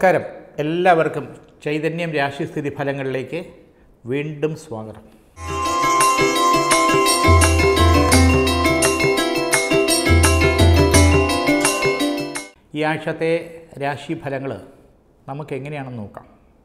നമസ്കാരം എല്ലാവർക്കും ചൈതന്യം രാശിസ്ഥിതി ഫലങ്ങളിലേക്ക് വീണ്ടും സ്വാഗതം ഈ ആഴ്ചത്തെ രാശിഫലങ്ങൾ നമുക്ക് എങ്ങനെയാണെന്ന് നോക്കാം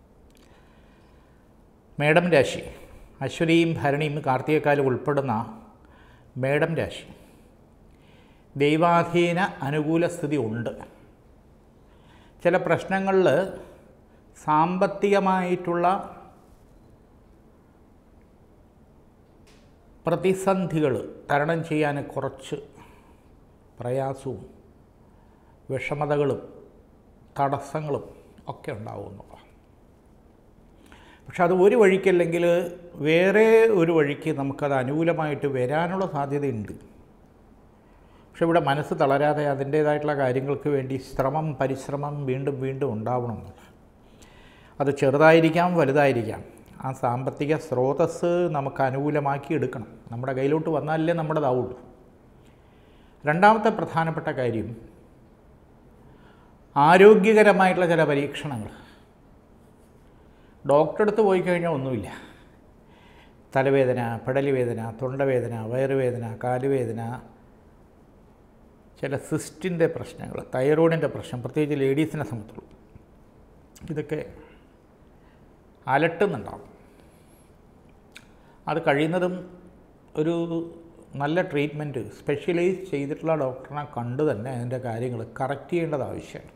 മേടം രാശി അശ്വതിയും ഭരണിയും കാർത്തികക്കാലും ഉൾപ്പെടുന്ന മേടം രാശി ദൈവാധീന അനുകൂല സ്ഥിതി ഉണ്ട് ചില പ്രശ്നങ്ങളിൽ സാമ്പത്തികമായിട്ടുള്ള പ്രതിസന്ധികൾ തരണം ചെയ്യാൻ കുറച്ച് പ്രയാസവും വിഷമതകളും തടസ്സങ്ങളും ഒക്കെ ഉണ്ടാവുന്നു പക്ഷെ അത് ഒരു വഴിക്കല്ലെങ്കിൽ വേറെ ഒരു വഴിക്ക് നമുക്കത് അനുകൂലമായിട്ട് വരാനുള്ള സാധ്യതയുണ്ട് പക്ഷെ ഇവിടെ മനസ്സ് തളരാതെ അതിൻ്റേതായിട്ടുള്ള കാര്യങ്ങൾക്ക് വേണ്ടി ശ്രമം പരിശ്രമം വീണ്ടും വീണ്ടും ഉണ്ടാവണം എന്നുള്ളത് അത് ചെറുതായിരിക്കാം വലുതായിരിക്കാം ആ സാമ്പത്തിക സ്രോതസ്സ് നമുക്ക് അനുകൂലമാക്കി എടുക്കണം നമ്മുടെ കയ്യിലോട്ട് വന്നാലേ നമ്മുടേതാവുള്ളൂ രണ്ടാമത്തെ പ്രധാനപ്പെട്ട കാര്യം ആരോഗ്യകരമായിട്ടുള്ള ചില പരീക്ഷണങ്ങൾ ഡോക്ടറെ അടുത്ത് പോയി കഴിഞ്ഞാൽ ഒന്നുമില്ല തലവേദന പെടലുവേദന തൊണ്ടവേദന വയറുവേദന കാലുവേദന ചില സിസ്റ്റിൻ്റെ പ്രശ്നങ്ങൾ തൈറോയിഡിൻ്റെ പ്രശ്നം പ്രത്യേകിച്ച് ലേഡീസിനെ സംബന്ധിച്ചുള്ളൂ ഇതൊക്കെ അലട്ടുന്നുണ്ടാവും അത് കഴിയുന്നതും ഒരു നല്ല ട്രീറ്റ്മെൻറ്റ് സ്പെഷ്യലൈസ് ചെയ്തിട്ടുള്ള ഡോക്ടറിനെ കണ്ട് തന്നെ അതിൻ്റെ കാര്യങ്ങൾ കറക്റ്റ് ചെയ്യേണ്ടത് ആവശ്യമാണ്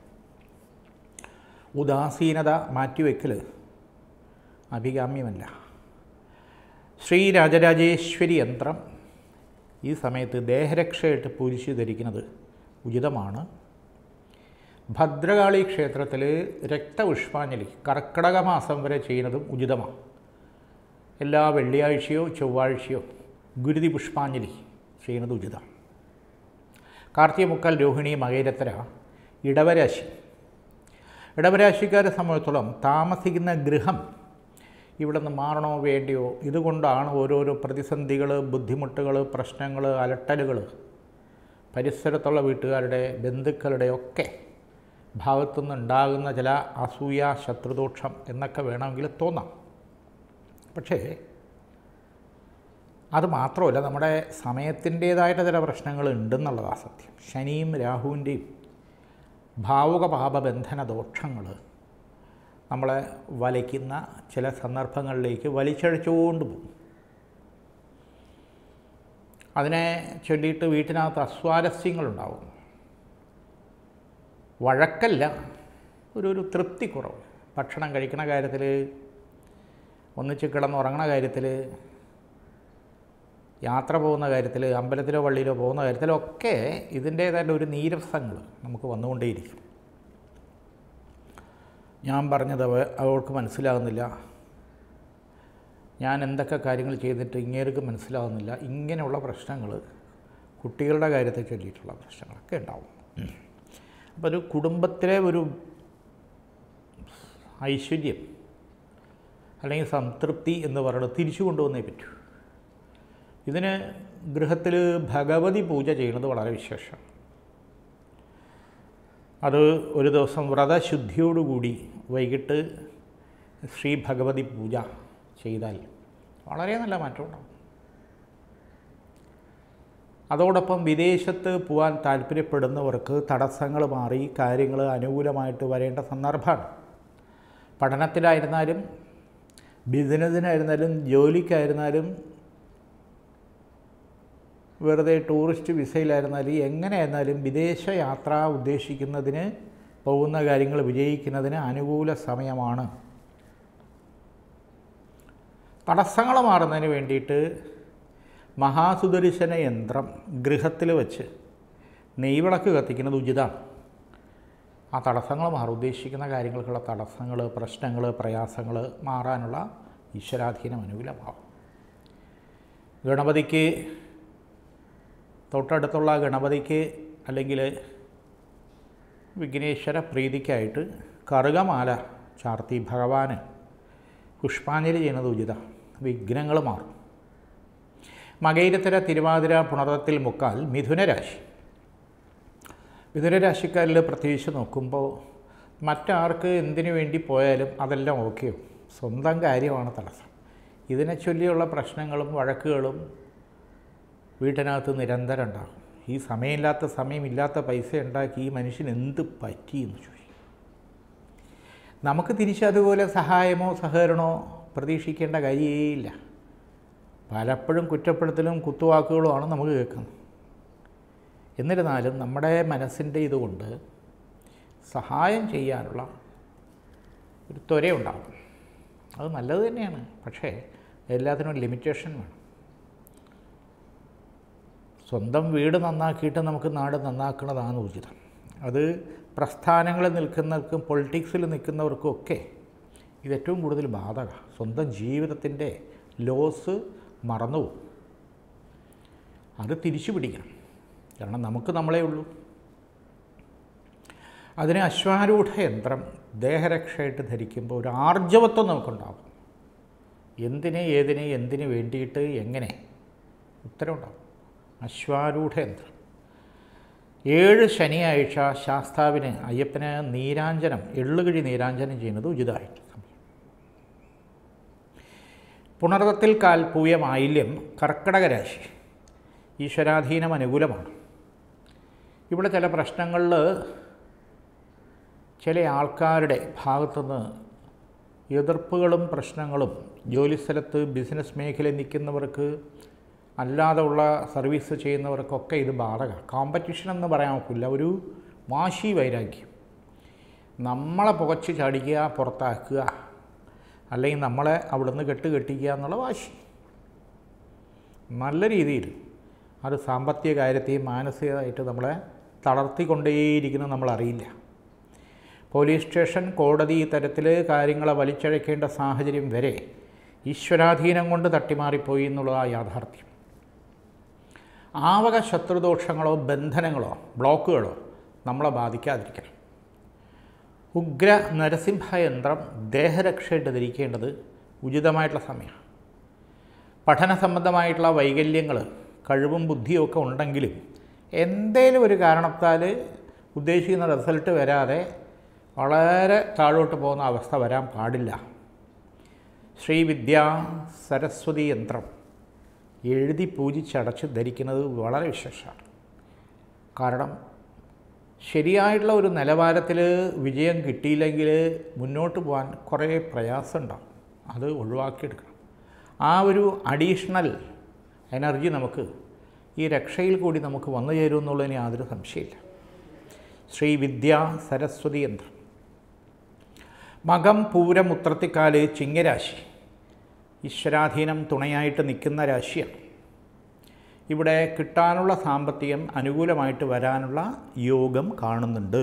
ഉദാസീനത മാറ്റിവെക്കൽ അഭികാമ്യമല്ല ശ്രീ രാജരാജേശ്വരി യന്ത്രം ഈ സമയത്ത് ദേഹരക്ഷയായിട്ട് പൂരിച്ച് ധരിക്കുന്നത് ഉചിതമാണ് ഭദ്രകാളി ക്ഷേത്രത്തിൽ രക്തപുഷ്പാഞ്ജലി കർക്കിടക മാസം വരെ ചെയ്യുന്നതും ഉചിതമാണ് എല്ലാ വെള്ളിയാഴ്ചയോ ചൊവ്വാഴ്ചയോ ഗുരുതി പുഷ്പാഞ്ജലി ചെയ്യുന്നത് ഉചിതം കാർത്തിക മുക്കാൽ രോഹിണി മകേരത്തര ഇടവരാശി ഇടവരാശിക്കാരെ സംബന്ധിച്ചോളം താമസിക്കുന്ന ഗൃഹം ഇവിടെ നിന്ന് മാറണോ വേണ്ടിയോ ഇതുകൊണ്ടാണ് ഓരോരോ പ്രതിസന്ധികൾ ബുദ്ധിമുട്ടുകൾ പ്രശ്നങ്ങൾ അലട്ടലുകൾ പരിസരത്തുള്ള വീട്ടുകാരുടെ ബന്ധുക്കളുടെ ഒക്കെ ഭാഗത്തുനിന്ന് ഉണ്ടാകുന്ന ചില അസൂയ ശത്രുദോഷം എന്നൊക്കെ വേണമെങ്കിൽ തോന്നാം പക്ഷേ അത് മാത്രമല്ല നമ്മുടെ സമയത്തിൻ്റേതായിട്ട് ചില പ്രശ്നങ്ങൾ ഉണ്ടെന്നുള്ളതാണ് സത്യം ശനിയും രാഹുവിൻ്റെയും ഭാവുക പാപബന്ധന ദോഷങ്ങൾ നമ്മളെ വലയ്ക്കുന്ന ചില സന്ദർഭങ്ങളിലേക്ക് വലിച്ചഴിച്ചുകൊണ്ട് പോകും അതിനെ ചൊല്ലിയിട്ട് വീട്ടിനകത്ത് അസ്വാരസ്യങ്ങളുണ്ടാവും വഴക്കല്ല ഒരു ഒരു തൃപ്തി കുറവ് ഭക്ഷണം കഴിക്കണ കാര്യത്തിൽ ഒന്നിച്ച് കിടന്നുറങ്ങണ കാര്യത്തിൽ യാത്ര പോകുന്ന കാര്യത്തിൽ അമ്പലത്തിലോ പള്ളിയിലോ പോകുന്ന കാര്യത്തിലൊക്കെ ഇതിൻ്റേതായിട്ട് ഒരു നീരസങ്ങൾ നമുക്ക് വന്നുകൊണ്ടേയിരിക്കും ഞാൻ പറഞ്ഞത് അവ അവൾക്ക് മനസ്സിലാകുന്നില്ല ഞാൻ എന്തൊക്കെ കാര്യങ്ങൾ ചെയ്തിട്ട് ഇങ്ങേർക്ക് മനസ്സിലാകുന്നില്ല ഇങ്ങനെയുള്ള പ്രശ്നങ്ങൾ കുട്ടികളുടെ കാര്യത്തെ ചൊല്ലിയിട്ടുള്ള പ്രശ്നങ്ങളൊക്കെ ഉണ്ടാവും അപ്പോൾ ഒരു കുടുംബത്തിലെ ഒരു ഐശ്വര്യം അല്ലെങ്കിൽ സംതൃപ്തി എന്ന് പറയുന്നത് തിരിച്ചു കൊണ്ടുവന്നേ പറ്റൂ ഇതിന് ഗൃഹത്തിൽ ഭഗവതി പൂജ ചെയ്യുന്നത് വളരെ വിശേഷം അത് ഒരു ദിവസം വ്രതശുദ്ധിയോടുകൂടി വൈകിട്ട് ശ്രീ ഭഗവതി പൂജ ചെയ്താൽ വളരെ നല്ല മാറ്റമുണ്ടാകും അതോടൊപ്പം വിദേശത്ത് പോകാൻ താല്പര്യപ്പെടുന്നവർക്ക് തടസ്സങ്ങൾ മാറി കാര്യങ്ങൾ അനുകൂലമായിട്ട് വരേണ്ട സന്ദർഭമാണ് പഠനത്തിലായിരുന്നാലും ബിസിനസ്സിനായിരുന്നാലും ജോലിക്കായിരുന്നാലും വെറുതെ ടൂറിസ്റ്റ് വിസയിലായിരുന്നാലും എങ്ങനെയായിരുന്നാലും വിദേശ യാത്ര ഉദ്ദേശിക്കുന്നതിന് പോകുന്ന കാര്യങ്ങൾ വിജയിക്കുന്നതിന് അനുകൂല സമയമാണ് തടസ്സങ്ങൾ മാറുന്നതിന് വേണ്ടിയിട്ട് മഹാസുദർശന യന്ത്രം ഗൃഹത്തിൽ വെച്ച് നെയ്വിളക്ക് കത്തിക്കുന്നത് ഉചിതമാണ് ആ തടസ്സങ്ങൾ മാറും ഉദ്ദേശിക്കുന്ന കാര്യങ്ങൾക്കുള്ള തടസ്സങ്ങൾ പ്രശ്നങ്ങൾ പ്രയാസങ്ങൾ മാറാനുള്ള ഈശ്വരാധീനം അനുകൂലമാവും ഗണപതിക്ക് തൊട്ടടുത്തുള്ള ഗണപതിക്ക് അല്ലെങ്കിൽ വിഘ്നേശ്വര പ്രീതിക്കായിട്ട് കറുകമാല ചാർത്തി ഭഗവാന് പുഷ്പാഞ്ജലി ചെയ്യുന്നത് ഉചിത വിഘ്നങ്ങൾ മാറും മകയിരത്തര തിരുവാതിര പുണർത്തിൽ മുക്കാൽ മിഥുനരാശി മിഥുനരാശിക്കാരിൽ പ്രത്യേകിച്ച് നോക്കുമ്പോൾ മറ്റാർക്ക് എന്തിനു വേണ്ടി പോയാലും അതെല്ലാം ഓക്കെ സ്വന്തം കാര്യമാണ് തടസ്സം ഇതിനെ ചൊല്ലിയുള്ള പ്രശ്നങ്ങളും വഴക്കുകളും വീട്ടിനകത്ത് നിരന്തരം ഉണ്ടാകും ഈ സമയമില്ലാത്ത സമയമില്ലാത്ത പൈസ ഉണ്ടാക്കി ഈ മനുഷ്യൻ എന്ത് പറ്റി എന്ന് ചോദിക്കും നമുക്ക് തിരിച്ചതുപോലെ സഹായമോ സഹകരണമോ പ്രതീക്ഷിക്കേണ്ട കാര്യേയില്ല പലപ്പോഴും കുറ്റപ്പെടുത്തലും കുത്തുവാക്കുകളുമാണ് നമുക്ക് കേൾക്കുന്നത് എന്നിരുന്നാലും നമ്മുടെ മനസ്സിൻ്റെ ഇതുകൊണ്ട് സഹായം ചെയ്യാനുള്ള ഒരു ത്വരയുണ്ടാകും അത് നല്ലത് തന്നെയാണ് പക്ഷേ എല്ലാത്തിനും ലിമിറ്റേഷൻ വേണം സ്വന്തം വീട് നന്നാക്കിയിട്ട് നമുക്ക് നാട് നന്നാക്കുന്നതാണ് ഉചിതം അത് പ്രസ്ഥാനങ്ങളിൽ നിൽക്കുന്നവർക്കും പൊളിറ്റിക്സിൽ നിൽക്കുന്നവർക്കും ഒക്കെ ഇത് ഏറ്റവും കൂടുതൽ ബാധക സ്വന്തം ജീവിതത്തിൻ്റെ ലോസ് മറന്നുപോകും അത് തിരിച്ചു പിടിക്കണം കാരണം നമുക്ക് നമ്മളേ ഉള്ളൂ അതിന് അശ്വാരൂഢ യന്ത്രം ദേഹരക്ഷയായിട്ട് ധരിക്കുമ്പോൾ ഒരു ആർജവത്വം നമുക്കുണ്ടാകും എന്തിനെ ഏതിനെ എന്തിന് വേണ്ടിയിട്ട് എങ്ങനെ ഉത്തരവുണ്ടാകും അശ്വാരൂഢ യന്ത്രം ഏഴ് ശനിയാഴ്ച ശാസ്താവിന് അയ്യപ്പന് നീരാഞ്ജനം എള്ളുകിഴി നീരാഞ്ജനം ചെയ്യുന്നത് ഉചിതമായിട്ട് സമയം പുണർത്തത്തിൽ കാൽ പൂയം ആയില്യം കർക്കടക രാശി ഈശ്വരാധീനം അനുകൂലമാണ് ഇവിടെ ചില പ്രശ്നങ്ങളിൽ ചില ആൾക്കാരുടെ ഭാഗത്തുനിന്ന് എതിർപ്പുകളും പ്രശ്നങ്ങളും ജോലിസ്ഥലത്ത് ബിസിനസ് മേഖലയിൽ നിൽക്കുന്നവർക്ക് അല്ലാതെ ഉള്ള സർവീസ് ചെയ്യുന്നവർക്കൊക്കെ ഇത് ബാധക കോമ്പറ്റീഷൻ എന്ന് പറയാൻ ഒക്കില്ല ഒരു വാശി വൈരാഗ്യം നമ്മളെ പുകച്ച് ചാടിക്കുക പുറത്താക്കുക അല്ലെങ്കിൽ നമ്മളെ അവിടുന്ന് കെട്ട് കെട്ടിക്കുക എന്നുള്ള വാശി നല്ല രീതിയിൽ അത് സാമ്പത്തിക കാര്യത്തെയും മാനസികമായിട്ട് നമ്മളെ തളർത്തിക്കൊണ്ടേയിരിക്കുന്നത് നമ്മളറിയില്ല പോലീസ് സ്റ്റേഷൻ കോടതി ഈ തരത്തിൽ കാര്യങ്ങളെ വലിച്ചഴക്കേണ്ട സാഹചര്യം വരെ ഈശ്വരാധീനം കൊണ്ട് തട്ടിമാറിപ്പോയി എന്നുള്ളതാ യാഥാർത്ഥ്യം ആവക ശത്രുദോഷങ്ങളോ ബന്ധനങ്ങളോ ബ്ലോക്കുകളോ നമ്മളെ ബാധിക്കാതിരിക്കണം ഉഗ്ര നരസിംഹ യന്ത്രം ദേഹരക്ഷയായിട്ട് ധരിക്കേണ്ടത് ഉചിതമായിട്ടുള്ള സമയമാണ് പഠന സംബന്ധമായിട്ടുള്ള വൈകല്യങ്ങൾ കഴിവും ബുദ്ധിയും ഒക്കെ ഉണ്ടെങ്കിലും എന്തേലും ഒരു കാരണത്താൽ ഉദ്ദേശിക്കുന്ന റിസൾട്ട് വരാതെ വളരെ താഴോട്ട് പോകുന്ന അവസ്ഥ വരാൻ പാടില്ല ശ്രീവിദ്യ സരസ്വതി യന്ത്രം എഴുതി പൂജിച്ചടച്ച് ധരിക്കുന്നത് വളരെ വിശേഷമാണ് കാരണം ശരിയായിട്ടുള്ള ഒരു നിലവാരത്തിൽ വിജയം കിട്ടിയില്ലെങ്കിൽ മുന്നോട്ട് പോകാൻ കുറേ പ്രയാസമുണ്ടാകും അത് ഒഴിവാക്കിയെടുക്കണം ആ ഒരു അഡീഷണൽ എനർജി നമുക്ക് ഈ രക്ഷയിൽ കൂടി നമുക്ക് വന്നു ചേരും എന്നുള്ളതിന് യാതൊരു സംശയമില്ല ശ്രീവിദ്യ സരസ്വതി യന്ത്രം മകം പൂരം ഉത്രത്തിക്കാല് ചിങ്ങരാശി ഈശ്വരാധീനം തുണയായിട്ട് നിൽക്കുന്ന രാശിയാണ് ഇവിടെ കിട്ടാനുള്ള സാമ്പത്തികം അനുകൂലമായിട്ട് വരാനുള്ള യോഗം കാണുന്നുണ്ട്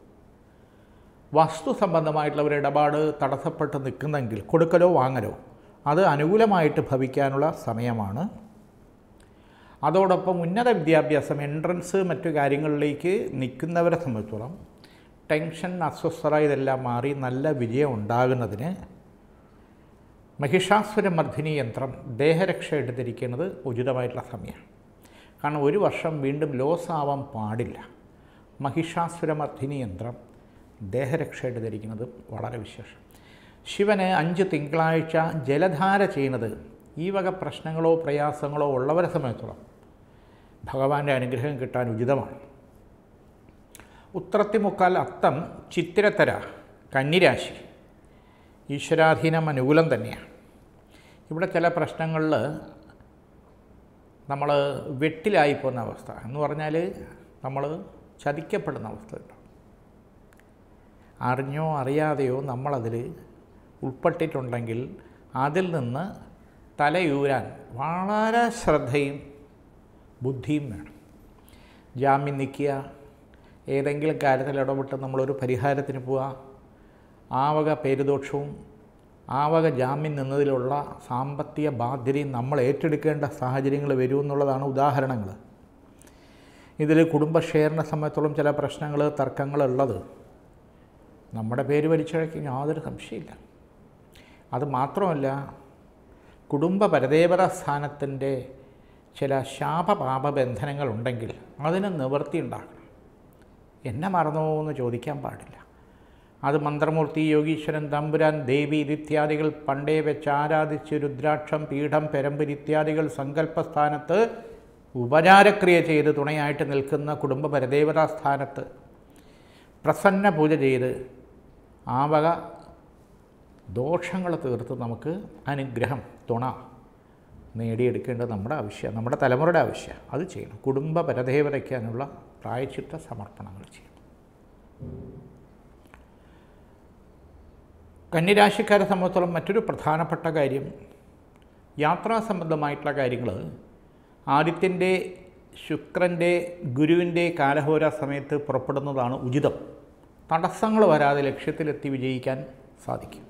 വസ്തു സംബന്ധമായിട്ടുള്ള ഒരു ഇടപാട് തടസ്സപ്പെട്ട് നിൽക്കുന്നെങ്കിൽ കൊടുക്കലോ വാങ്ങലോ അത് അനുകൂലമായിട്ട് ഭവിക്കാനുള്ള സമയമാണ് അതോടൊപ്പം ഉന്നത വിദ്യാഭ്യാസം എൻട്രൻസ് മറ്റു കാര്യങ്ങളിലേക്ക് നിൽക്കുന്നവരെ സംബന്ധിച്ചോളം ടെൻഷൻ അസ്വസ്ഥത ഇതെല്ലാം മാറി നല്ല വിജയം ഉണ്ടാകുന്നതിന് മഹിഷാസുരമർദ്ദിനി യന്ത്രം ദേഹരക്ഷ എടുത്തിരിക്കുന്നത് ഉചിതമായിട്ടുള്ള സമയമാണ് കാരണം ഒരു വർഷം വീണ്ടും ലോസ് ആവാൻ പാടില്ല മഹിഷാസുരമർദ്ദിനി യന്ത്രം ദേഹരക്ഷ എടുത്തിരിക്കുന്നത് വളരെ വിശേഷം ശിവന് അഞ്ച് തിങ്കളാഴ്ച ജലധാര ചെയ്യുന്നത് ഈ വക പ്രശ്നങ്ങളോ പ്രയാസങ്ങളോ ഉള്ളവരെ സംബന്ധിച്ചോളം ഭഗവാന്റെ അനുഗ്രഹം കിട്ടാൻ ഉചിതമാണ് ഉത്രത്തിമുക്കാൽ അത്തം ചിത്തിരത്തര കന്നിരാശി ഈശ്വരാധീനം അനുകൂലം തന്നെയാണ് ഇവിടെ ചില പ്രശ്നങ്ങളിൽ നമ്മൾ വെട്ടിലായി പോകുന്ന അവസ്ഥ എന്ന് പറഞ്ഞാൽ നമ്മൾ ചതിക്കപ്പെടുന്ന അവസ്ഥ ഉണ്ടാവും അറിഞ്ഞോ അറിയാതെയോ നമ്മളതിൽ ഉൾപ്പെട്ടിട്ടുണ്ടെങ്കിൽ അതിൽ നിന്ന് തലയൂരാൻ വളരെ ശ്രദ്ധയും ബുദ്ധിയും വേണം ജാമ്യം നിൽക്കുക ഏതെങ്കിലും കാര്യത്തിൽ ഇടപെട്ട് നമ്മളൊരു പരിഹാരത്തിന് പോവുക ആ വക പേരുദോഷവും ആ വക ജാമ്യം നിന്നതിലുള്ള സാമ്പത്തിക ബാധ്യതയും നമ്മൾ ഏറ്റെടുക്കേണ്ട സാഹചര്യങ്ങൾ വരുമെന്നുള്ളതാണ് ഉദാഹരണങ്ങൾ ഇതിൽ കുടുംബ ഷെയറിനെ സംബന്ധിച്ചോളം ചില പ്രശ്നങ്ങൾ തർക്കങ്ങളുള്ളത് നമ്മുടെ പേര് വലിച്ചഴക്കും യാതൊരു സംശയമില്ല അത് മാത്രമല്ല കുടുംബ പരദേവത സ്ഥാനത്തിൻ്റെ ചില ശാപപാപ ബന്ധനങ്ങളുണ്ടെങ്കിൽ അതിന് നിവൃത്തി ഉണ്ടാക്കണം എന്നെ മറന്നോ എന്ന് ചോദിക്കാൻ പാടില്ല അത് മന്ത്രമൂർത്തി യോഗീശ്വരൻ തമ്പുരാൻ ദേവി ഇതിത്യാദികൾ പണ്ടേ വെച്ച് ആരാധിച്ച് രുദ്രാക്ഷം പീഠം പെരമ്പ് ഇത്യാദികൾ സങ്കല്പസ്ഥാനത്ത് ഉപചാരക്രിയ ചെയ്ത് തുണയായിട്ട് നിൽക്കുന്ന കുടുംബ പരദേവതാ സ്ഥാനത്ത് പ്രസന്ന പൂജ ചെയ്ത് ആ വക ദോഷങ്ങൾ തീർത്ത് നമുക്ക് അനുഗ്രഹം തുണ നേടിയെടുക്കേണ്ടത് നമ്മുടെ ആവശ്യം നമ്മുടെ തലമുറയുടെ ആവശ്യം അത് ചെയ്യണം കുടുംബ പരദേവതയ്ക്കാനുള്ള പ്രായച്ചിത്ത സമർപ്പണങ്ങൾ ചെയ്യണം കന്യരാശിക്കാരെ സംബന്ധിച്ചോളം മറ്റൊരു പ്രധാനപ്പെട്ട കാര്യം യാത്രാ സംബന്ധമായിട്ടുള്ള കാര്യങ്ങൾ ആദിത്യൻ്റെ ശുക്രൻ്റെ ഗുരുവിൻ്റെ കാലഹോര സമയത്ത് പുറപ്പെടുന്നതാണ് ഉചിതം തടസ്സങ്ങൾ വരാതെ ലക്ഷ്യത്തിലെത്തി വിജയിക്കാൻ സാധിക്കും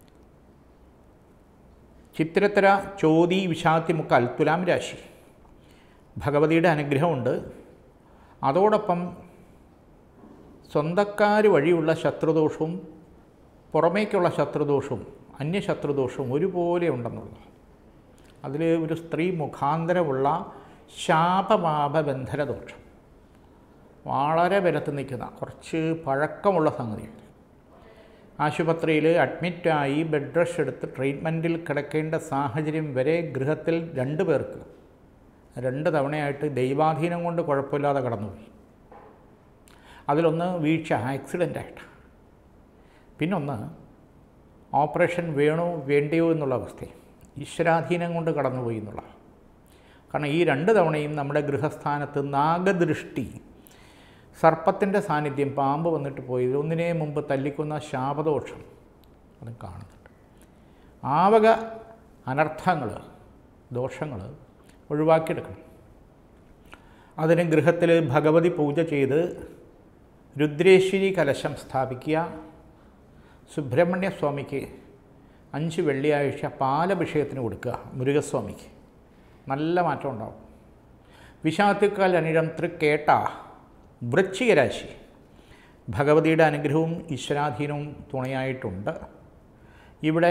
ചിത്രത്തര ചോതി വിഷാത്തി മുക്കാൽ തുലാം രാശി ഭഗവതിയുടെ അനുഗ്രഹമുണ്ട് അതോടൊപ്പം സ്വന്തക്കാർ വഴിയുള്ള ശത്രുദോഷവും പുറമേക്കുള്ള ശത്രുദോഷവും അന്യശത്രുദോഷവും ഒരുപോലെ ഉണ്ടെന്നുള്ളത് അതിൽ ഒരു സ്ത്രീ മുഖാന്തരമുള്ള ശാപപാപ ബന്ധന ദോഷം വളരെ ബലത്ത് നിൽക്കുന്ന കുറച്ച് പഴക്കമുള്ള സംഗതിയാണ് ആശുപത്രിയിൽ അഡ്മിറ്റായി ബെഡ് റെസ്റ്റ് എടുത്ത് ട്രീറ്റ്മെൻറ്റിൽ കിടക്കേണ്ട സാഹചര്യം വരെ ഗൃഹത്തിൽ രണ്ട് പേർക്ക് രണ്ട് തവണയായിട്ട് ദൈവാധീനം കൊണ്ട് കുഴപ്പമില്ലാതെ കടന്നുപോയി അതിലൊന്ന് വീഴ്ച ആക്സിഡൻ്റായിട്ട് പിന്നൊന്ന് ഓപ്പറേഷൻ വേണോ വേണ്ടയോ എന്നുള്ള അവസ്ഥയും ഈശ്വരാധീനം കൊണ്ട് കടന്നുപോയി എന്നുള്ള കാരണം ഈ രണ്ട് തവണയും നമ്മുടെ ഗൃഹസ്ഥാനത്ത് നാഗദൃഷ്ടി സർപ്പത്തിൻ്റെ സാന്നിധ്യം പാമ്പ് വന്നിട്ട് പോയി ഒന്നിനെ മുമ്പ് തല്ലിക്കുന്ന ശാപദോഷം അതും കാണുന്നുണ്ട് ആവക അനർത്ഥങ്ങൾ ദോഷങ്ങൾ ഒഴിവാക്കിയെടുക്കണം അതിന് ഗൃഹത്തിൽ ഭഗവതി പൂജ ചെയ്ത് രുദ്രേശ്വരി കലശം സ്ഥാപിക്കുക സുബ്രഹ്മണ്യ സ്വാമിക്ക് അഞ്ച് വെള്ളിയാഴ്ച പാലഭിഷേകത്തിന് കൊടുക്കുക മുരുകസ്വാമിക്ക് നല്ല മാറ്റം ഉണ്ടാവും വിഷാത്തുക്കാൽ അനിഴം തൃക്കേട്ട വൃശ്ചിക രാശി ഭഗവതിയുടെ അനുഗ്രഹവും ഈശ്വരാധീനവും തുണയായിട്ടുണ്ട് ഇവിടെ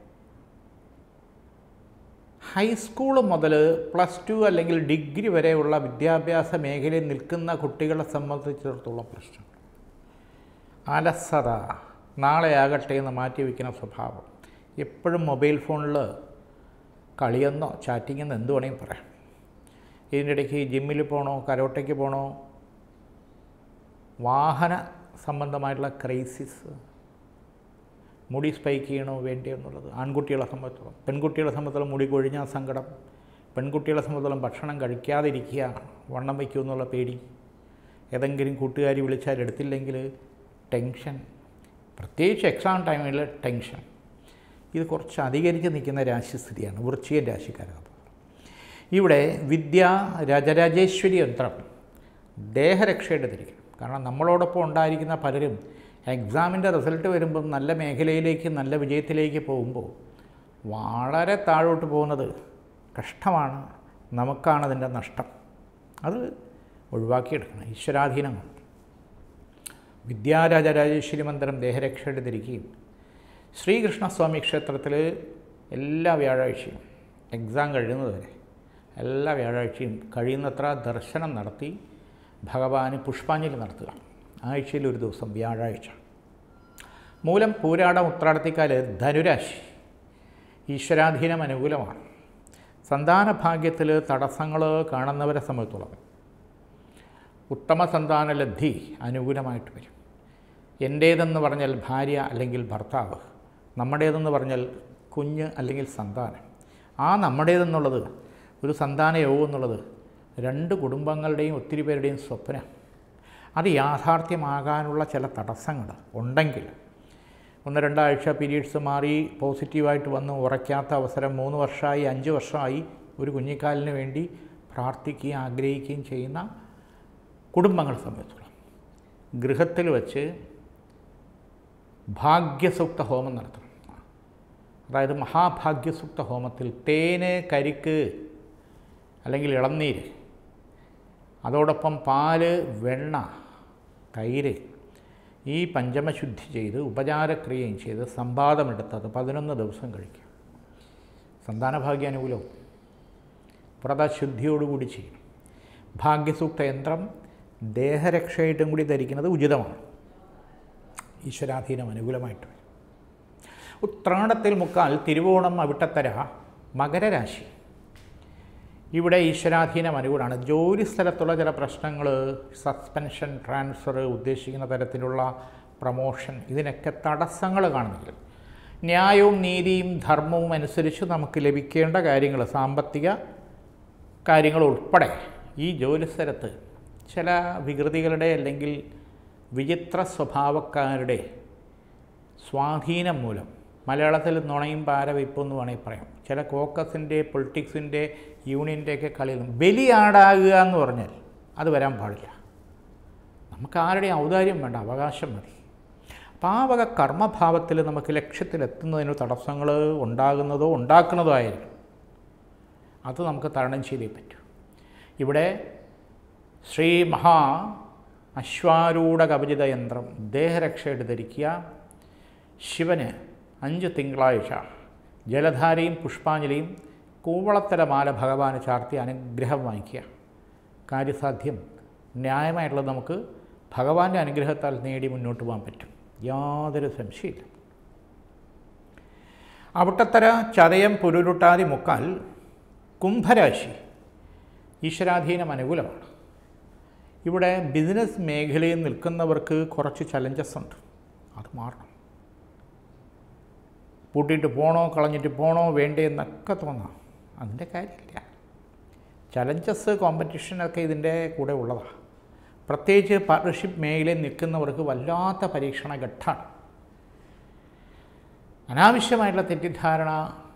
ഹൈസ്കൂൾ മുതൽ പ്ലസ് ടു അല്ലെങ്കിൽ ഡിഗ്രി വരെയുള്ള വിദ്യാഭ്യാസ മേഖലയിൽ നിൽക്കുന്ന കുട്ടികളെ സംബന്ധിച്ചിടത്തോളം പ്രശ്നം അലസത നാളെ ആകട്ടെ എന്ന് മാറ്റി വയ്ക്കുന്ന സ്വഭാവം എപ്പോഴും മൊബൈൽ ഫോണിൽ കളിയെന്നോ ചാറ്റിങ്ങെന്നോ എന്ത് വേണമെങ്കിൽ പറയാം ഇതിൻ്റെ ഇടയ്ക്ക് ജിമ്മിൽ പോകണോ കരോട്ടയ്ക്ക് പോകണോ വാഹന സംബന്ധമായിട്ടുള്ള ക്രൈസിസ് മുടി സ്പൈക്ക് ചെയ്യണോ വേണ്ടയോ എന്നുള്ളത് ആൺകുട്ടികളെ സംബന്ധിച്ചോളം പെൺകുട്ടികളെ സംബന്ധിച്ചോളം മുടി കൊഴിഞ്ഞാൽ സങ്കടം പെൺകുട്ടികളെ സംബന്ധിച്ചോളം ഭക്ഷണം കഴിക്കാതിരിക്കുക വണ്ണം വയ്ക്കുക എന്നുള്ള പേടി ഏതെങ്കിലും കൂട്ടുകാരി വിളിച്ചാൽ എടുത്തില്ലെങ്കിൽ ടെൻഷൻ പ്രത്യേകിച്ച് എക്സാം ടൈമിൽ ടെൻഷൻ ഇത് കുറച്ച് അധികരിച്ച് നിൽക്കുന്ന രാശിസ്ഥിതിയാണ് വൃശ്ചിക രാശിക്കാരാണ് ഇവിടെ വിദ്യ രാജരാജേശ്വരി യന്ത്രം ദേഹരക്ഷയുടെ തിരിക്കും കാരണം നമ്മളോടൊപ്പം ഉണ്ടായിരിക്കുന്ന പലരും എക്സാമിൻ്റെ റിസൾട്ട് വരുമ്പം നല്ല മേഖലയിലേക്ക് നല്ല വിജയത്തിലേക്ക് പോകുമ്പോൾ വളരെ താഴോട്ട് പോകുന്നത് കഷ്ടമാണ് നമുക്കാണ് അതിൻ്റെ നഷ്ടം അത് ഒഴിവാക്കിയെടുക്കണം ഈശ്വരാധീനം കൊണ്ട് വിദ്യാരാജരാജേശ്വരി മന്ദിരം ദേഹരക്ഷയുടെ തിരിക്കുകയും ശ്രീകൃഷ്ണസ്വാമി ക്ഷേത്രത്തിൽ എല്ലാ വ്യാഴാഴ്ചയും എക്സാം കഴിയുന്നതുവരെ എല്ലാ വ്യാഴാഴ്ചയും കഴിയുന്നത്ര ദർശനം നടത്തി ഭഗവാന് പുഷ്പാഞ്ജലി നടത്തുക ആഴ്ചയിൽ ഒരു ദിവസം വ്യാഴാഴ്ച മൂലം പൂരാടം ഉത്രാടത്തിക്കാല് ധനുരാശി ഈശ്വരാധീനം അനുകൂലമാണ് സന്താന ഭാഗ്യത്തിൽ തടസ്സങ്ങൾ കാണുന്നവരെ സംബന്ധിച്ചോളം ഉത്തമ സന്താന ലബ്ധി അനുകൂലമായിട്ട് വരും എൻ്റേതെന്ന് പറഞ്ഞാൽ ഭാര്യ അല്ലെങ്കിൽ ഭർത്താവ് നമ്മുടേതെന്ന് പറഞ്ഞാൽ കുഞ്ഞ് അല്ലെങ്കിൽ സന്താനം ആ നമ്മുടേതെന്നുള്ളത് ഒരു സന്താന യോഗം എന്നുള്ളത് രണ്ട് കുടുംബങ്ങളുടെയും ഒത്തിരി പേരുടെയും സ്വപ്നം അത് യാഥാർത്ഥ്യമാകാനുള്ള ചില തടസ്സങ്ങൾ ഉണ്ടെങ്കിൽ ഒന്ന് രണ്ടാഴ്ച പീരീഡ്സ് മാറി പോസിറ്റീവായിട്ട് വന്ന് ഉറയ്ക്കാത്ത അവസരം മൂന്ന് വർഷമായി അഞ്ച് വർഷമായി ഒരു കുഞ്ഞിക്കാലിന് വേണ്ടി പ്രാർത്ഥിക്കുകയും ആഗ്രഹിക്കുകയും ചെയ്യുന്ന കുടുംബങ്ങളെ സംബന്ധിച്ചോളം ഗൃഹത്തിൽ വച്ച് ഭാഗ്യസൂക്ത ഹോമം നടത്തണം അതായത് മഹാഭാഗ്യസൂക്ത ഹോമത്തിൽ തേന് കരിക്ക് അല്ലെങ്കിൽ ഇളനീര് അതോടൊപ്പം പാല് വെണ്ണ തൈര് ഈ പഞ്ചമശുദ്ധി ചെയ്ത് ഉപചാരക്രിയയും ചെയ്ത് സമ്പാദമെടുത്തത് പതിനൊന്ന് ദിവസം കഴിക്കുക സന്താനഭാഗ്യ അനുകൂലവും വ്രതശുദ്ധിയോടുകൂടി ചെയ്യണം ഭാഗ്യസൂക്ത യന്ത്രം ദേഹരക്ഷയായിട്ടും കൂടി ധരിക്കുന്നത് ഉചിതമാണ് ഈശ്വരാധീനം അനുകൂലമായിട്ട് വരും ഉത്രാടത്തിൽ മുക്കാൽ തിരുവോണം അവിട്ടത്തര മകരരാശി ഇവിടെ ഈശ്വരാധീനം അനുകൂലമാണ് ജോലി സ്ഥലത്തുള്ള ചില പ്രശ്നങ്ങൾ സസ്പെൻഷൻ ട്രാൻസ്ഫർ ഉദ്ദേശിക്കുന്ന തരത്തിലുള്ള പ്രമോഷൻ ഇതിനൊക്കെ തടസ്സങ്ങൾ കാണുന്നില്ല ന്യായവും നീതിയും ധർമ്മവും അനുസരിച്ച് നമുക്ക് ലഭിക്കേണ്ട കാര്യങ്ങൾ സാമ്പത്തിക കാര്യങ്ങൾ ഉൾപ്പെടെ ഈ ജോലി സ്ഥലത്ത് ചില വികൃതികളുടെ അല്ലെങ്കിൽ വിചിത്ര സ്വഭാവക്കാരുടെ സ്വാധീനം മൂലം മലയാളത്തിൽ നുണയും പാരവയ്പും എന്ന് വേണമെങ്കിൽ പറയാം ചില കോക്കസിൻ്റെ പൊളിറ്റിക്സിൻ്റെ യൂണിയൻ്റെയൊക്കെ കളിയിൽ ബലിയാടാകുക എന്ന് പറഞ്ഞാൽ അത് വരാൻ പാടില്ല നമുക്ക് ആരുടെയും ഔദാര്യം വേണ്ട അവകാശം മതി അപ്പോൾ ആ വക കർമ്മഭാവത്തിൽ നമുക്ക് ലക്ഷ്യത്തിലെത്തുന്നതിന് തടസ്സങ്ങൾ ഉണ്ടാകുന്നതോ ഉണ്ടാക്കുന്നതോ ആയിരിക്കും അത് നമുക്ക് തരണം ചെയ്തേ പറ്റൂ ഇവിടെ ശ്രീ മഹാ അശ്വാരൂഢ കവചിത യന്ത്രം ദേഹരക്ഷയായിട്ട് ധരിക്കുക ശിവന് അഞ്ച് തിങ്കളാഴ്ച ജലധാരയും പുഷ്പാഞ്ജലിയും കൂവളത്തല മാല ഭഗവാന് ചാർത്തി അനുഗ്രഹം വാങ്ങിക്കുക കാര്യസാധ്യം ന്യായമായിട്ടുള്ളത് നമുക്ക് ഭഗവാന്റെ അനുഗ്രഹത്താൽ നേടി മുന്നോട്ട് പോകാൻ പറ്റും യാതൊരു സംശയമില്ല അവിട്ടത്തര ചതയം പുരുരുട്ടാതി മുക്കാൽ കുംഭരാശി ഈശ്വരാധീനം അനുകൂലമാണ് ഇവിടെ ബിസിനസ് മേഖലയിൽ നിൽക്കുന്നവർക്ക് കുറച്ച് ചലഞ്ചസ് ഉണ്ട് അത് മാറണം പൂട്ടിയിട്ട് പോണോ കളഞ്ഞിട്ട് പോണോ വേണ്ടേ എന്നൊക്കെ തോന്നാം അതിൻ്റെ കാര്യമില്ല ചലഞ്ചസ് കോമ്പറ്റീഷനൊക്കെ ഇതിൻ്റെ കൂടെ ഉള്ളതാണ് പ്രത്യേകിച്ച് പാർട്ണർഷിപ്പ് മേഖലയിൽ നിൽക്കുന്നവർക്ക് വല്ലാത്ത പരീക്ഷണ ഘട്ടമാണ് അനാവശ്യമായിട്ടുള്ള തെറ്റിദ്ധാരണ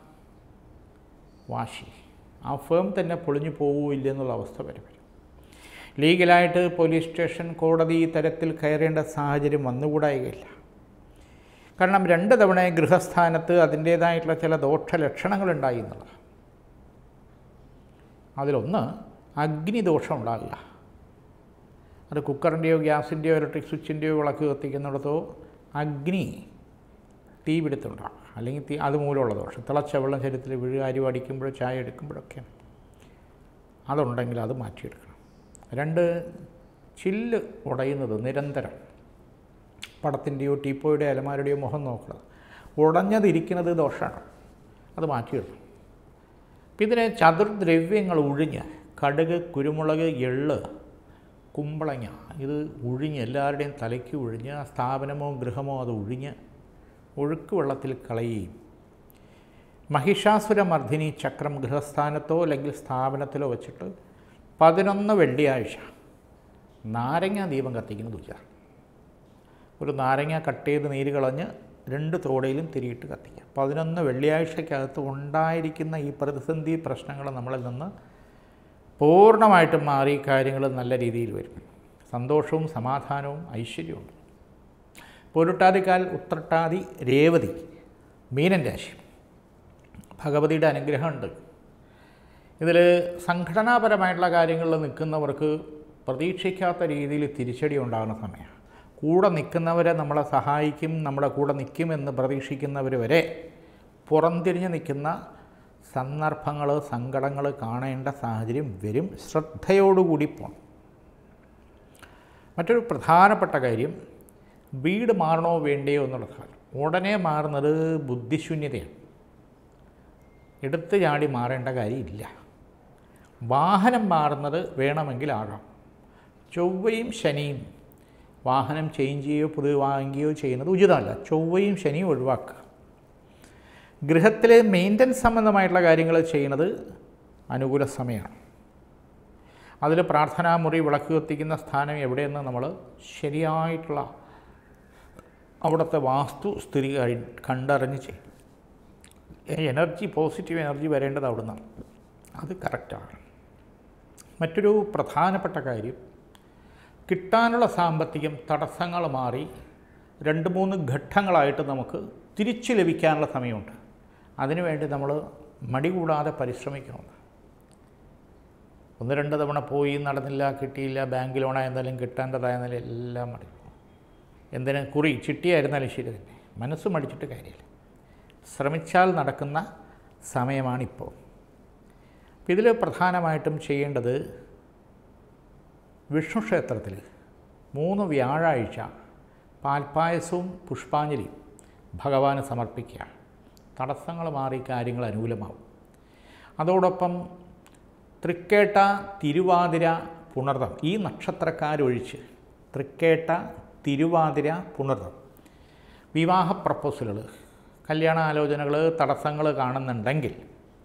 വാശി ആ ഫേം തന്നെ പൊളിഞ്ഞു പോവില്ല എന്നുള്ള അവസ്ഥ വരെ വരും ലീഗലായിട്ട് പോലീസ് സ്റ്റേഷൻ കോടതി തരത്തിൽ കയറേണ്ട സാഹചര്യം വന്നുകൂടായികയില്ല കാരണം രണ്ട് തവണ ഗൃഹസ്ഥാനത്ത് അതിൻ്റേതായിട്ടുള്ള ചില ദോഷലക്ഷണങ്ങളുണ്ടായി എന്നുള്ളത് അതിലൊന്ന് അഗ്നിദോഷം ഉണ്ടാകുക അത് കുക്കറിൻ്റെയോ ഗ്യാസിൻ്റെയോ ഇലക്ട്രിക് സ്വിച്ചിൻ്റെയോ വിളക്ക് കത്തിക്കുന്നിടത്തോ അഗ്നി തീ പിടുത്തുണ്ടാകും അല്ലെങ്കിൽ തീ അതുമൂലമുള്ള ദോഷം തിളച്ച വെള്ളം ശരീരത്തിൽ വീഴുക അരി അടിക്കുമ്പോഴോ ചായ എടുക്കുമ്പോഴൊക്കെ അതുണ്ടെങ്കിൽ അത് മാറ്റിയെടുക്കണം രണ്ട് ചില്ല് ഉടയുന്നത് നിരന്തരം പടത്തിൻ്റെയോ ടീപ്പോയുടെയോ അലമാരുടെയോ മുഖം നോക്കുന്നത് ഉടഞ്ഞതിരിക്കുന്നത് ദോഷമാണ് അത് മാറ്റിയിടണം അപ്പം ഇതിനെ ചതുർദ്രവ്യങ്ങൾ ഒഴിഞ്ഞ് കടുക് കുരുമുളക് എള്ള് കുമ്പളങ്ങ ഇത് ഒഴിഞ്ഞ് എല്ലാവരുടെയും തലയ്ക്ക് ഒഴിഞ്ഞ് ആ സ്ഥാപനമോ ഗൃഹമോ അത് ഒഴിഞ്ഞ് ഒഴുക്ക് വെള്ളത്തിൽ കളയുകയും മഹിഷാസുരമർദ്ദിനി ചക്രം ഗൃഹസ്ഥാനത്തോ അല്ലെങ്കിൽ സ്ഥാപനത്തിലോ വെച്ചിട്ട് പതിനൊന്ന് വെള്ളിയാഴ്ച നാരങ്ങ ദീപം കത്തിക്കുന്നത് വിചാരം ഒരു നാരങ്ങ കട്ട് ചെയ്ത് നീര് കളഞ്ഞ് രണ്ട് തോടയിലും തിരിയിട്ട് കത്തിക്കുക പതിനൊന്ന് വെള്ളിയാഴ്ചക്കകത്ത് ഉണ്ടായിരിക്കുന്ന ഈ പ്രതിസന്ധി പ്രശ്നങ്ങൾ നമ്മളിൽ നിന്ന് പൂർണ്ണമായിട്ടും മാറി കാര്യങ്ങൾ നല്ല രീതിയിൽ വരും സന്തോഷവും സമാധാനവും ഐശ്വര്യവും പൊരുട്ടാതിക്കാൽ ഉത്രട്ടാതി രേവതി മീനൻ രാശി ഭഗവതിയുടെ അനുഗ്രഹമുണ്ട് ഇതിൽ സംഘടനാപരമായിട്ടുള്ള കാര്യങ്ങളിൽ നിൽക്കുന്നവർക്ക് പ്രതീക്ഷിക്കാത്ത രീതിയിൽ തിരിച്ചടി ഉണ്ടാകുന്ന സമയമാണ് കൂടെ നിൽക്കുന്നവരെ നമ്മളെ സഹായിക്കും നമ്മുടെ കൂടെ നിൽക്കുമെന്ന് പ്രതീക്ഷിക്കുന്നവർ വരെ പുറംതിരിഞ്ഞ് നിൽക്കുന്ന സന്ദർഭങ്ങൾ സങ്കടങ്ങൾ കാണേണ്ട സാഹചര്യം വരും ശ്രദ്ധയോടുകൂടി പോകണം മറ്റൊരു പ്രധാനപ്പെട്ട കാര്യം വീട് മാറണോ വേണ്ടയോ എന്നുള്ള കാര്യം ഉടനെ മാറുന്നത് ബുദ്ധിശൂന്യതയാണ് എടുത്ത് ചാടി മാറേണ്ട കാര്യമില്ല വാഹനം മാറുന്നത് വേണമെങ്കിൽ ആകാം ചൊവ്വയും ശനിയും വാഹനം ചേഞ്ച് ചെയ്യുകയോ പുതിയ വാങ്ങുകയോ ചെയ്യുന്നത് ഉചിതമല്ല ചൊവ്വയും ശനിയും ഒഴിവാക്കുക ഗൃഹത്തിലെ മെയിൻ്റനൻസ് സംബന്ധമായിട്ടുള്ള കാര്യങ്ങൾ ചെയ്യുന്നത് അനുകൂല സമയമാണ് അതിൽ പ്രാർത്ഥനാമുറി വിളക്ക് കത്തിക്കുന്ന സ്ഥാനം എവിടെയെന്ന് നമ്മൾ ശരിയായിട്ടുള്ള അവിടുത്തെ വാസ്തു സ്ഥിതി കഴി- കണ്ടറിഞ്ഞ് ചെയ്യും എനർജി പോസിറ്റീവ് എനർജി വരേണ്ടത് അവിടുന്നാണ് അത് കറക്റ്റാണ് മറ്റൊരു പ്രധാനപ്പെട്ട കാര്യം കിട്ടാനുള്ള സാമ്പത്തികം തടസ്സങ്ങൾ മാറി രണ്ട് മൂന്ന് ഘട്ടങ്ങളായിട്ട് നമുക്ക് തിരിച്ചു ലഭിക്കാനുള്ള സമയമുണ്ട് അതിനുവേണ്ടി നമ്മൾ മടി കൂടാതെ പരിശ്രമിക്കണം ഒന്ന് രണ്ട് തവണ പോയി നടന്നില്ല കിട്ടിയില്ല ബാങ്ക് ലോണായിരുന്നാലും കിട്ടേണ്ടതായിരുന്നാലും എല്ലാം മടി എന്തിന് കുറി ചിട്ടിയായിരുന്നാലും ശരി തന്നെ മനസ്സ് മടിച്ചിട്ട് കാര്യമില്ല ശ്രമിച്ചാൽ നടക്കുന്ന സമയമാണിപ്പോൾ അപ്പോൾ ഇതിൽ പ്രധാനമായിട്ടും ചെയ്യേണ്ടത് വിഷ്ണു ക്ഷേത്രത്തിൽ മൂന്ന് വ്യാഴാഴ്ച പാൽപ്പായസവും പുഷ്പാഞ്ജലിയും ഭഗവാന് സമർപ്പിക്കുക തടസ്സങ്ങൾ മാറി കാര്യങ്ങൾ അനുകൂലമാവും അതോടൊപ്പം തൃക്കേട്ട തിരുവാതിര പുണർതം ഈ നക്ഷത്രക്കാരൊഴിച്ച് തൃക്കേട്ട തിരുവാതിര പുണർതം വിവാഹ പ്രപ്പോസലുകൾ കല്യാണ ആലോചനകൾ തടസ്സങ്ങൾ കാണുന്നുണ്ടെങ്കിൽ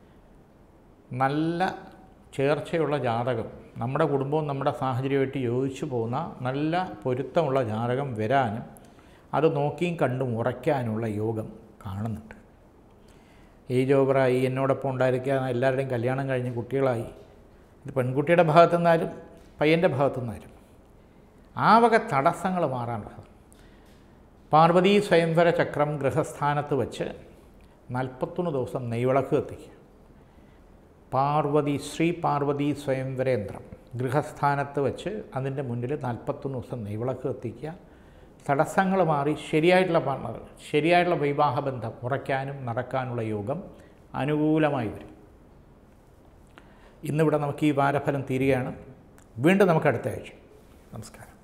നല്ല ചേർച്ചയുള്ള ജാതകം നമ്മുടെ കുടുംബവും നമ്മുടെ സാഹചര്യമായിട്ട് യോജിച്ചു പോകുന്ന നല്ല പൊരുത്തമുള്ള ജാതകം വരാനും അത് നോക്കിയും കണ്ടും ഉറയ്ക്കാനുള്ള യോഗം കാണുന്നുണ്ട് ഏജ് ഓവറായി എന്നോടൊപ്പം ഉണ്ടായിരിക്കുക എല്ലാവരുടെയും കല്യാണം കഴിഞ്ഞ് കുട്ടികളായി ഇത് പെൺകുട്ടിയുടെ ഭാഗത്തു നിന്നാലും പയ്യൻ്റെ ഭാഗത്തു നിന്നാലും ആ വക തടസ്സങ്ങൾ മാറാനുള്ളത് പാർവതീ സ്വയംവര ചക്രം ഗൃഹസ്ഥാനത്ത് വെച്ച് നാൽപ്പത്തൊന്ന് ദിവസം നെയ്വിളക്ക് കത്തിക്കുക പാർവതി ശ്രീ പാർവതി സ്വയംവരേന്ദ്രം ഗൃഹസ്ഥാനത്ത് വെച്ച് അതിൻ്റെ മുന്നിൽ നാൽപ്പത്തൊന്ന് ദിവസം നെയ്വിളക്ക് കത്തിക്കുക തടസ്സങ്ങൾ മാറി ശരിയായിട്ടുള്ള പാർട്ണർ ശരിയായിട്ടുള്ള വിവാഹബന്ധം ഉറയ്ക്കാനും നടക്കാനുള്ള യോഗം അനുകൂലമായി വരും ഇന്നിവിടെ നമുക്ക് ഈ വാരഫലം തീരുകയാണ് വീണ്ടും നമുക്ക് അടുത്ത ആഴ്ച നമസ്കാരം